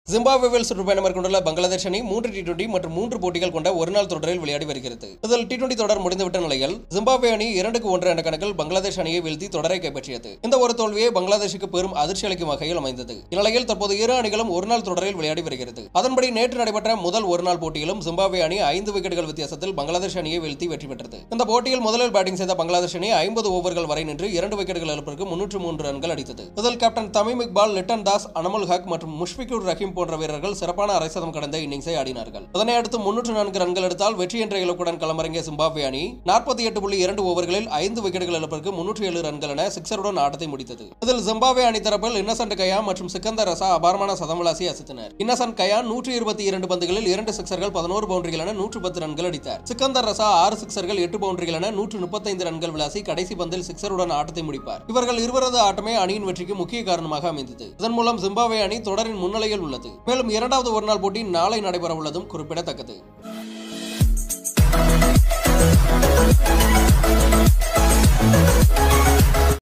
ஜிம்பாப்வேவில் சுற்றுப்பயணம் மேற்கொண்டுள்ள பங்களாதேஷ் அணி மூன்று டி டுவெண்டி மற்றும் மூன்று போட்டிகள் கொண்ட ஒருநாள் தொடரில் விளையாடி வருகிறது இதில் டி டுவெண்டி தொடர் முடிந்துவிட்ட நிலையில் ஜிம்பாப்வே அணி இரண்டுக்கு ஒன்று என்ற கணக்கில் பங்களாதேஷ் அணியை வீழ்த்தி தொடரை கைப்பற்றியது இந்த ஒரு தோல்வியை பங்களாதேஷுக்கு பெரும் அதிர்ச்சி அளிக்கும் வகையில் அமைந்தது இந்நிலையில் தற்போது இரு அணிகளும் ஒருநாள் தொடரில் விளையாடி வருகிறது அதன்படி நேற்று நடைபெற்ற முதல் ஒருநாள் போட்டியிலும் ஜிம்பாப்வே அணி ஐந்து விக்கெட்டுகள் வித்தியாசத்தில் பங்களாதேஷ் அணியை வீழ்த்தி வெற்றி பெற்றது இந்த போட்டியில் முதலில் பேட்டிங் செய்த பங்களாதேஷ் அணி ஐம்பது ஓவர்கள் வரை நின்று இரண்டு விக்கெட்டுகள் இழப்பிற்கு முன்னூற்று மூன்று ரன்கள் அடித்தது இதில் கேப்டன் தமிம் இக்பால் லிட்டன் தாஸ் அனமுல் ஹக் மற்றும் முஷ்பிகுர் ரஹீம் போன்ற வீரர்கள் சிறப்பான அரை சதம் கடந்த இன்னிங்ஸை ஆடினார்கள் இதனை அடுத்து முன்னூற்று நான்கு ரன்கள் எடுத்தால் வெற்றி என்ற இலக்குடன் களமிறங்கிய சிம்பாப்வே அணி நாற்பத்தி எட்டு புள்ளி இரண்டு ஓவர்களில் ஐந்து விக்கெட்டுகள் இழப்பிற்கு முன்னூற்றி ஏழு ரன்கள் என சிக்ஸருடன் ஆட்டத்தை முடித்தது இதில் ஜிம்பாப்வே அணி தரப்பில் இன்னசென்ட் கயா மற்றும் சிக்கந்தர் ரசா அபாரமான சதம் விளாசி அசத்தினர் இன்னசென்ட் கயா நூற்றி இருபத்தி இரண்டு பந்துகளில் இரண்டு சிக்ஸர்கள் பதினோரு பவுண்டரிகள் என நூற்று பத்து ரன்கள் அடித்தார் சிக்கந்தர் ரசா ஆறு சிக்ஸர்கள் எட்டு பவுண்டரிகள் என நூற்று முப்பத்தைந்து ரன்கள் விளாசி கடைசி பந்தில் சிக்ஸருடன் ஆட்டத்தை முடிப்பார் இவர்கள் இருவரது ஆட்டமே அணியின் வெற்றிக்கு முக்கிய காரணமாக அமைந்தது இதன் மூலம் ஜிம்பாப்வே அணி தொடரின் முன்னிலையில் உள்ளது மேலும் இரண்டாவது ஒருநாள் போட்டி நாளை நடைபெற உள்ளதும் குறிப்பிடத்தக்கது